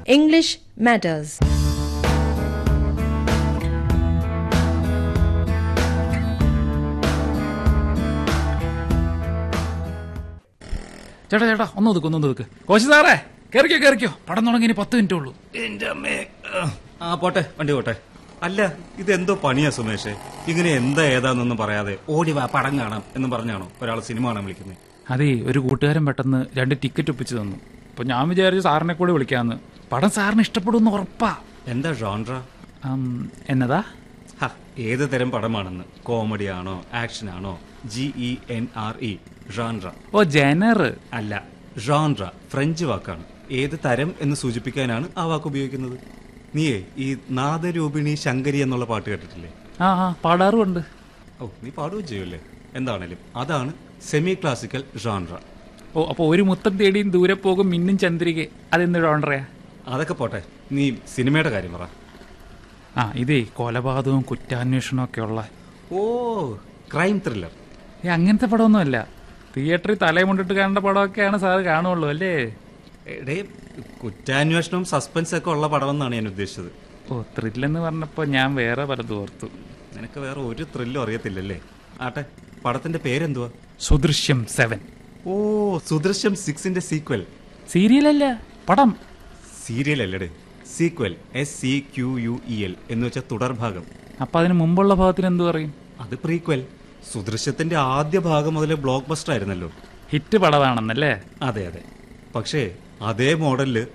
English Matters. ചേട്ടാ ചേട്ടാ ഒന്ന് ഒതുക്ക് ഒന്ന് ഒതുക്ക് കോശി സാറേ കേറിക്കോ കേറിക്കോ പടം തുടങ്ങി ഇനി പത്ത് മിനിറ്റ് ഉള്ളൂ എന്റെ അമ്മേ ആ പോട്ടെ വണ്ടി പോട്ടെ അല്ല ഇതെന്തോ പണിയാ സുമേഷ് ഇങ്ങനെ എന്താ ഏതാന്നൊന്നും പറയാതെ ഓടി വാ പടം കാണാം എന്ന് പറഞ്ഞാണോ ഒരാൾ സിനിമ കാണാൻ വിളിക്കുന്നത് അതേ ഒരു കൂട്ടുകാരൻ പെട്ടെന്ന് രണ്ട് ടിക്കറ്റ് ഒപ്പിച്ചു തന്നു അപ്പൊ ഞാൻ വിചാരിച്ചു സാറിനെ കൂടി വിളിക്കാന്ന് പടം സാറിന് ഇഷ്ടപ്പെടുമെന്ന് ഉറപ്പാ എന്താ ജോൺറ ഉം, എന്നതാ ഹ, ഏത് തരം പടമാണെന്ന് കോമഡി ആണോ ആക്ഷൻ ആണോ G E N R E genre ഓ ജനർ അല്ല ജോൺറ ഫ്രഞ്ച് വാക്കാണ് ഏത് തരം എന്ന് സൂചിപ്പിക്കാനാണ് ആ വാക്ക് ഉപയോഗിക്കുന്നത് നീയേ ഈ നാദരൂപിണി ശങ്കരി എന്നുള്ള പാട്ട് കേട്ടിട്ടില്ലേ ആ ആ പാടാറുമുണ്ട് ഓ നീ പാടുകയും ചെയ്യുമല്ലേ എന്താണേലും അതാണ് സെമി ക്ലാസിക്കൽ ജോൺറ ഓ അപ്പൊ ഒരു മുത്തം തേടിയും ദൂരെ പോകും മിന്നും ചന്ദ്രിക അതെന്ത് ഡോണ്ടറയാ അതൊക്കെ പോട്ടെ നീ സിനിമയുടെ കാര്യം പറ ആ ഇതേ കൊലപാതകവും കുറ്റാന്വേഷണവും ഒക്കെ ഉള്ള ഓ ക്രൈം ത്രില്ലർ ഏ അങ്ങനത്തെ പടമൊന്നുമല്ല തിയേറ്ററിൽ തലമുണ്ടിട്ട് കാണേണ്ട പടമൊക്കെയാണ് സാറ് കാണുള്ളൂ അല്ലേ എടേ കുറ്റാന്വേഷണവും സസ്പെൻസ് ഒക്കെ ഉള്ള പടമെന്നാണ് ഞാൻ ഉദ്ദേശിച്ചത് ഓ ത്രില്ലെന്ന് പറഞ്ഞപ്പോ ഞാൻ വേറെ പലതും ഓർത്തു നിനക്ക് വേറെ ഒരു ത്രില്ലും അറിയത്തില്ലല്ലേ ആട്ടെ പടത്തിന്റെ പേരെന്തുവാ സുദൃശ്യം സെവൻ ഓ സുദൃശ്യം സിക്സിന്റെ സീക്വൽ സീരിയലല്ല പടം സീരിയൽ അല്ലടേ sequel S E Q U E L എന്ന് വെച്ചാൽ തുടർഭാഗം അപ്പൊ അതിന് മുമ്പുള്ള ഭാഗത്തിന് എന്തു പറയും അത് പ്രീക്വൽ സുദൃശ്യത്തിന്റെ ആദ്യ ഭാഗം മുതലേ ബ്ലോക്ക് ബസ്റ്റർ ആയിരുന്നല്ലോ ഹിറ്റ് പടമാണെന്നല്ലേ അതെ അതെ പക്ഷേ അതേ മോഡലില്